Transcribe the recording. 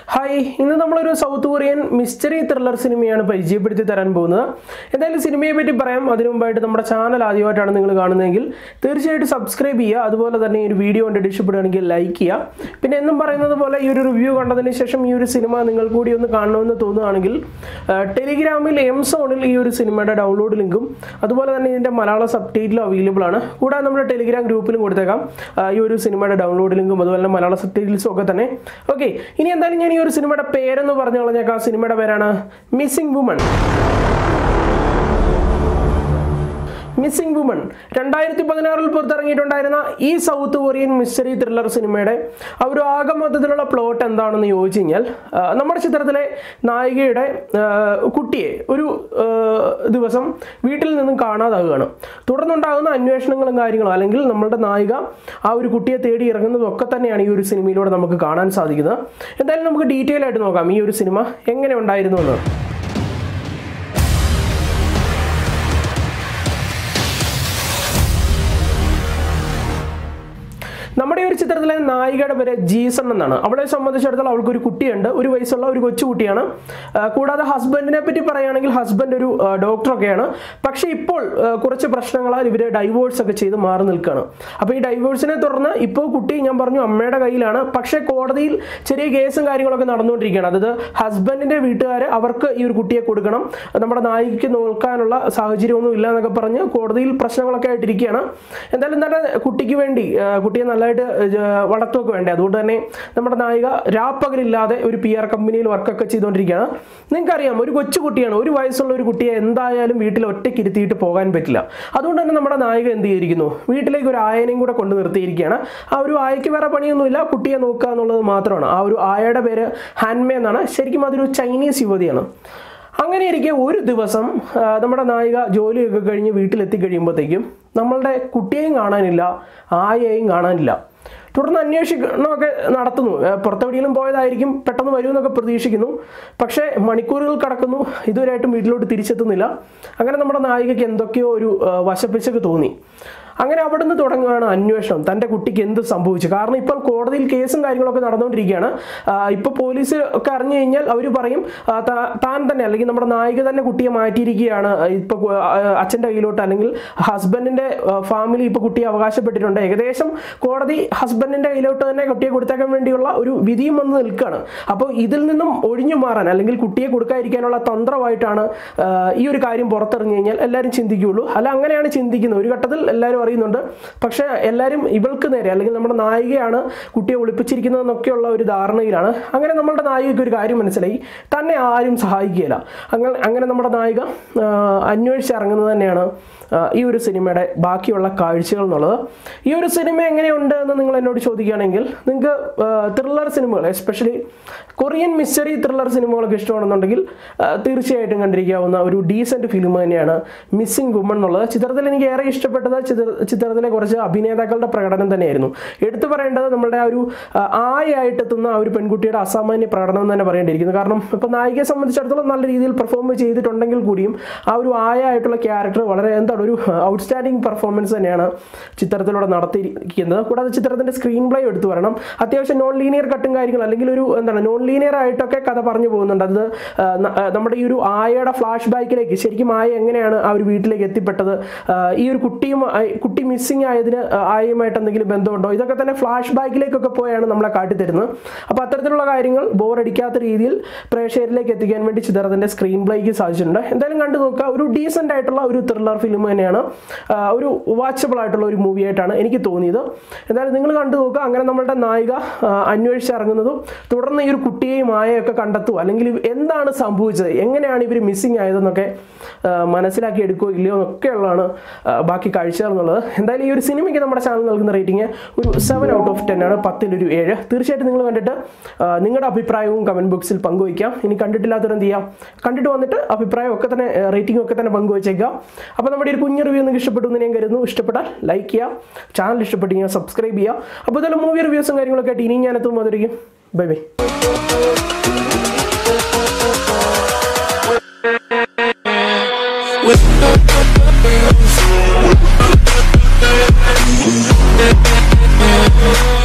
hi ഇന്ന് നമ്മളൊരു south Korean mystery thriller സിനിമയാണ് പരിചയപ്പെടുത്തി തരാൻ പോകുന്നത് എന്തായാലും സിനിമയെ പറ്റി പറയാം അതിനു മുമ്പായിട്ട് നമ്മുടെ ചാനൽ ആദ്യമായിട്ടാണ് നിങ്ങൾ കാണുന്നതെങ്കിൽ തീർച്ചയായിട്ടും സബ്സ്ക്രൈബ് ചെയ്യുക അതുപോലെ തന്നെ ഈ ഒരു വീഡിയോ കണ്ടിട്ട് ഇഷ്ടപ്പെടുകയാണെങ്കിൽ ലൈക്ക് ചെയ്യുക പിന്നെ എന്നും പറയുന്നത് പോലെ ഈ ഒരു റിവ്യൂ കണ്ടതിന് ശേഷം ഈ ഒരു സിനിമ നിങ്ങൾ കൂടി ഒന്ന് കാണണമെന്ന് തോന്നുകയാണെങ്കിൽ ആ, ടെലിഗ്രാമിൽ എം സോണിൽ ഈ ഒരു സിനിമയുടെ ഡൗൺലോഡ് ലിങ്കും അതുപോലെ തന്നെ ഇതിൻ്റെ മലയാള സബ് ടൈറ്റിലും അവൈലബിൾ ആണ് കൂടാതെ നമ്മുടെ ടെലിഗ്രാം ഗ്രൂപ്പിലും കൊടുത്തേക്കാം ആ, ഈ ഒരു സിനിമയുടെ ഡൗൺലോഡ് ലിങ്കും അതുപോലെ തന്നെ മലയാള സബ് ടൈറ്റിൽസും ഒക്കെ തന്നെ ഓക്കെ ഇനി എന്തായാലും ഞാൻ ഈ ഒരു സിനിമയുടെ പേരെന്ന് പറഞ്ഞു കളഞ്ഞേക്കാം സിനിമയുടെ പേരാണ് മിസ്സിംഗ് വുമൺ മിസ്സിംഗ് വുമൺ രണ്ടായിരത്തി പതിനാറിൽ പുറത്തിറങ്ങിയിട്ടുണ്ടായിരുന്ന ഈ സൗത്ത് കൊറിയൻ മിസ്റ്ററി ത്രില്ലർ സിനിമയുടെ ആ ഒരു ആകെ മൊത്തത്തിലുള്ള പ്ലോട്ട് എന്താണെന്ന് ചോദിച്ചു കഴിഞ്ഞാൽ ആ, നമ്മുടെ ചിത്രത്തിലെ നായികയുടെ ആ, കുട്ടിയെ ഒരു ആ, ദിവസം വീട്ടിൽ നിന്നും കാണാതാവുകയാണ് തുടർന്നുണ്ടാകുന്ന അന്വേഷണങ്ങളും കാര്യങ്ങളും അല്ലെങ്കിൽ നമ്മളുടെ നായിക ആ ഒരു കുട്ടിയെ തേടി ഇറങ്ങുന്നതും ഒക്കെ തന്നെയാണ് ഈ ഒരു സിനിമയിലൂടെ നമുക്ക് കാണാൻ സാധിക്കുന്നത് എന്തായാലും നമുക്ക് ഡീറ്റെയിൽ ആയിട്ട് നോക്കാം ഈ ഒരു സിനിമ എങ്ങനെ ഉണ്ടായിരുന്നു എന്ന് നമ്മുടെ ഈ ഒരു ചിത്രത്തിലെ നായികയുടെ പേര് ജീസൺ എന്നാണ് അവളെ സംബന്ധിച്ചിടത്തോളം അവൾക്ക് ഒരു കുട്ടിയുണ്ട് ഒരു വയസ്സുള്ള ഒരു കൊച്ചു കുട്ടിയാണ് ആ, കൂടാതെ ഹസ്ബൻഡിനെ പറ്റി പറയുകയാണെങ്കിൽ ഹസ്ബൻഡ് ഒരു ആ, ഡോക്ടറൊക്കെയാണ് പക്ഷേ ഇപ്പോൾ ആ, കുറച്ച് പ്രശ്നങ്ങളാൽ ഇവർ ഡൈവോഴ്സ് ഒക്കെ ചെയ്ത് മാറി നിൽക്കുകയാണ് അപ്പോൾ ഈ ഡൈവോഴ്സിനെ തുടർന്ന് ഇപ്പോൾ കുട്ടി ഞാൻ പറഞ്ഞു അമ്മയുടെ കയ്യിലാണ് പക്ഷേ കോടതിയിൽ ചെറിയ കേസും കാര്യങ്ങളൊക്കെ നടന്നുകൊണ്ടിരിക്കുകയാണ് അതായത് ഹസ്ബൻഡിന്റെ വീട്ടുകാർ അവർക്ക് ഈ ഒരു കുട്ടിയെ കൊടുക്കണം നമ്മുടെ നായികയ്ക്ക് നോക്കാനുള്ള സാഹചര്യമൊന്നും ഇല്ല എന്നൊക്കെ പറഞ്ഞ് കോടതിയിൽ പ്രശ്നങ്ങളൊക്കെ ആയിട്ടിരിക്കുകയാണ് എന്തായാലും തന്നെ കുട്ടിക്ക് വേണ്ടി ആ, കുട്ടിയെ നല്ലതായിട്ട് ജ- വളർത്തുകയൊക്കെ വേണ്ടേ അതുകൊണ്ട് തന്നെ നമ്മുടെ നായിക രാപ്പകലില്ലാതെ ഒരു പി ആർ കമ്പനിയിൽ വർക്കൊക്കെ ചെയ്തുകൊണ്ടിരിക്കുകയാണ് നിങ്ങൾക്കറിയാം ഒരു കൊച്ചു കുട്ടിയാണ് ഒരു വയസ്സുള്ള ഒരു കുട്ടിയെ എന്തായാലും വീട്ടിൽ ഒറ്റയ്ക്ക് ഇരുത്തിയിട്ട് പോകാൻ പറ്റില്ല അതുകൊണ്ട് തന്നെ നമ്മുടെ നായിക എന്ത് ചെയ്തിരിക്കുന്നു വീട്ടിലേക്ക് ഒരു ആയനെയും കൂടെ കൊണ്ട് നിർത്തിയിരിക്കുകയാണ് ആ ഒരു ആയയ്ക്ക് വേറെ പണിയൊന്നുമില്ല കുട്ടിയെ നോക്കുക എന്നുള്ളത് മാത്രമാണ് ആ ഒരു ആയയുടെ പേര് ഹാൻമേ എന്നാണ് ശരിക്കും അതൊരു ചൈനീസ് യുവതിയാണ് അങ്ങനെ ഇരിക്കെ ഒരു ദിവസം ആ, നമ്മുടെ നായിക ജോലിയൊക്കെ കഴിഞ്ഞ് വീട്ടിലെത്തി കഴിയുമ്പോഴത്തേക്കും നമ്മളുടെ കുട്ടിയെയും കാണാനില്ല ആയയെയും കാണാനില്ല തുടർന്ന് അന്വേഷണമൊക്കെ നടത്തുന്നു ആ, പുറത്തെവിടെയെങ്കിലും പോയതായിരിക്കും പെട്ടെന്ന് വരുമെന്നൊക്കെ പ്രതീക്ഷിക്കുന്നു പക്ഷേ മണിക്കൂറുകൾ കടക്കുന്നു ഇതുവരെയായിട്ടും വീട്ടിലോട്ട് തിരിച്ചെത്തുന്നില്ല അങ്ങനെ നമ്മുടെ നായികയ്ക്ക് എന്തൊക്കെയോ ഒരു ആ, വശപ്പിച്ചൊക്കെ തോന്നി അങ്ങനെ അവിടുന്ന് തുടങ്ങുകയാണ് അന്വേഷണം തൻ്റെ കുട്ടിക്ക് എന്ത് സംഭവിച്ചു കാരണം ഇപ്പോൾ കോടതിയിൽ കേസും കാര്യങ്ങളൊക്കെ നടന്നുകൊണ്ടിരിക്കുകയാണ് ഇപ്പോൾ പോലീസ് ഒക്കെ അറിഞ്ഞു കഴിഞ്ഞാൽ അവർ പറയും ആ, താ- താൻ തന്നെ അല്ലെങ്കിൽ നമ്മുടെ നായിക തന്നെ കുട്ടിയെ മാറ്റിയിരിക്കുകയാണ് ഇപ്പോൾ അച്ഛൻ്റെ കയ്യിലോട്ട് അല്ലെങ്കിൽ ഹസ്ബൻഡിൻ്റെ ഫാമിലി ഇപ്പോൾ കുട്ടിയെ അവകാശപ്പെട്ടിട്ടുണ്ട് ഏകദേശം കോടതി ഹസ്ബൻഡിൻ്റെ കയ്യിലോട്ട് തന്നെ കുട്ടിയെ കൊടുത്തേക്കാൻ വേണ്ടിയുള്ള ഒരു വിധിയും വന്ന് നിൽക്കുകയാണ് അപ്പോൾ ഇതിൽ നിന്നും ഒഴിഞ്ഞു മാറാൻ അല്ലെങ്കിൽ കുട്ടിയെ കൊടുക്കാതിരിക്കാനുള്ള തന്ത്രമായിട്ടാണ് ആ, ഈ ഒരു കാര്യം പുറത്തിറങ്ങി കഴിഞ്ഞാൽ എല്ലാവരും ചിന്തിക്കുകയുള്ളൂ അല്ല അങ്ങനെയാണ് ചിന്തിക്കുന്നത് ഒരു ഘട്ടത്തിൽ എല്ലാവരും അറിയുന്നുണ്ട് പക്ഷേ എല്ലാവരും ഇവൾക്ക് നേരെ അല്ലെങ്കിൽ നമ്മുടെ നായികയാണ് കുട്ടിയെ ഒളിപ്പിച്ചിരിക്കുന്നതെന്നൊക്കെയുള്ള ഒരു ധാരണയിലാണ് അങ്ങനെ നമ്മുടെ നായികയ്ക്ക് ഒരു കാര്യം മനസ്സിലായി തന്നെ ആരും സഹായിക്കുകയില്ല അങ്ങനെ അങ്ങനെ നമ്മുടെ നായിക ആ, അന്വേഷിച്ചിറങ്ങുന്നത് തന്നെയാണ് ആ, ഈ ഒരു സിനിമയുടെ ബാക്കിയുള്ള കാഴ്ചകൾ എന്നുള്ളത് ഈ ഒരു സിനിമ എങ്ങനെയുണ്ട് എന്ന് നിങ്ങൾ എന്നോട് ചോദിക്കുകയാണെങ്കിൽ നിങ്ങൾക്ക് ത്രില്ലർ സിനിമകൾ എസ്പെഷ്യലി കൊറിയൻ മിസ്റ്ററി ത്രില്ലർ സിനിമകളൊക്കെ ഇഷ്ടമാണെന്നുണ്ടെങ്കിൽ ആ, തീർച്ചയായിട്ടും കണ്ടിരിക്കാവുന്ന ഒരു ഡീസൻറ്റ് ഫിലിം തന്നെയാണ് മിസ്സിംഗ് വുമൺ എന്നുള്ളത് ചിത്രത്തിൽ എനിക്ക് ഏറെ ഇഷ്ടപ്പെട്ടത് ചിത്ര ചിത്രത്തിലെ കുറച്ച് അഭിനേതാക്കളുടെ പ്രകടനം തന്നെയായിരുന്നു എടുത്തു പറയേണ്ടത് നമ്മുടെ ആ ഒരു ആ, ആയായിട്ട് എത്തുന്ന ആ ഒരു പെൺകുട്ടിയുടെ അസാമാന്യ പ്രകടനം എന്ന് തന്നെ പറയേണ്ടിയിരിക്കുന്നു കാരണം ഇപ്പോൾ നായികയെ സംബന്ധിച്ചിടത്തോളം നല്ല രീതിയിൽ പെർഫോം ചെയ്തിട്ടുണ്ടെങ്കിൽ കൂടിയും ആ ഒരു ആയ ആയിട്ടുള്ള ക്യാരക്ടർ വളരെ എന്താണ് ഒരു ഔട്ട്സ്റ്റാൻഡിങ് പെർഫോമൻസ് തന്നെയാണ് ചിത്രത്തിലൂടെ നടത്തിയിരിക്കുന്നത് കൂടാതെ ചിത്രത്തിന്റെ സ്ക്രീൻ പ്ലേ എടുത്തു വരണം അത്യാവശ്യം നോൺ ലീനിയർ കട്ടും കാര്യങ്ങൾ അല്ലെങ്കിൽ ഒരു എന്താണ് നോൺ ലീനിയർ ആയിട്ടൊക്കെ കഥ പറഞ്ഞു പോകുന്നുണ്ട് അത് ആ, ന- ആ, നമ്മുടെ ഈ ഒരു ആയയുടെ ഫ്ലാഷ് ബാക്കിലേക്ക് ശരിക്കും ആയ എങ്ങനെയാണ് ആ ഒരു വീട്ടിലേക്ക് എത്തിപ്പെട്ടത് ആ, ഈ ഒരു കുട്ടിയും ആയി- കുട്ടി മിസ്സിംഗ് ആയതിന് ആ, ആയയുമായിട്ട് എന്തെങ്കിലും ബന്ധമുണ്ടോ ഇതൊക്കെ തന്നെ ഫ്ലാഷ് ബാക്കിലേക്കൊക്കെ പോയാണ് നമ്മളെ കാട്ടിത്തരുന്നത് അപ്പോൾ അത്തരത്തിലുള്ള കാര്യങ്ങൾ ബോറടിക്കാത്ത രീതിയിൽ പ്രേക്ഷകരിലേക്ക് എത്തിക്കാൻ വേണ്ടി ചിത്രത്തിന്റെ സ്ക്രീൻ പ്ലേക്ക് സാധിച്ചിട്ടുണ്ട് എന്തായാലും കണ്ടു നോക്കുക ഒരു ഡീസൻ്റ് ആയിട്ടുള്ള ഒരു ത്രില്ലർ ഫിലിം തന്നെയാണ് ആ, ഒരു വാച്ചബിൾ ആയിട്ടുള്ള ഒരു മൂവി ആയിട്ടാണ് എനിക്ക് തോന്നിയത് എന്തായാലും നിങ്ങൾ കണ്ടു നോക്കുക അങ്ങനെ നമ്മളുടെ നായിക ആ, അന്വേഷിച്ചിറങ്ങുന്നതും തുടർന്ന് ഈ ഒരു കുട്ടിയെയും ആയയൊക്കെ കണ്ടെത്തുക അല്ലെങ്കിൽ ഇവ- എന്താണ് സംഭവിച്ചത് എങ്ങനെയാണ് ഇവർ മിസ്സിംഗ് ആയതെന്നൊക്കെ ആ, മനസ്സിലാക്കി എടുക്കുകയോ ഇല്ലയോ എന്നൊക്കെയുള്ളതാണ് ആ, ബാക്കി കാഴ്ചകൾ എന്നുള്ളത് എന്തായാലും ഈ ഒരു സിനിമയ്ക്ക് നമ്മുടെ ചാനൽ നൽകുന്ന റേറ്റിംഗ് ഒരു സെവൻ ഔട്ട് ഓഫ് ടെൻ ആണ് പത്തിലൊരു ഏഴ് തീർച്ചയായിട്ടും നിങ്ങൾ കണ്ടിട്ട് ആ, നിങ്ങളുടെ അഭിപ്രായവും കമൻറ്റ് ബോക്സിൽ പങ്കുവയ്ക്കാം ഇനി കണ്ടിട്ടില്ലാത്തവർ എന്ത് ചെയ്യാം കണ്ടിട്ട് വന്നിട്ട് അഭിപ്രായം ഒക്കെ തന്നെ റേറ്റിംഗ് ഒക്കെ തന്നെ പങ്കുവച്ചേക്കാം അപ്പോൾ നമ്മുടെ ഒരു കുഞ്ഞു റിവ്യൂ നിങ്ങൾക്ക് ഇഷ്ടപ്പെട്ടു എന്ന് ഞാൻ കരുതുന്നു ഇഷ്ടപ്പെട്ടാൽ ലൈക്ക് ചെയ്യുക ചാനൽ ഇഷ്ടപ്പെട്ടു കഴിഞ്ഞാൽ സബ്സ്ക്രൈബ് ചെയ്യുക അപ്പോൾ ഇതെല്ലാം മൂവി റിവ്യൂസും കാര്യങ്ങളൊക്കെ ആയിട്ട് ഇനിയും ഞാൻ എത്തുമ്പോൾ അതിരിക്കും ബൈ ബൈ With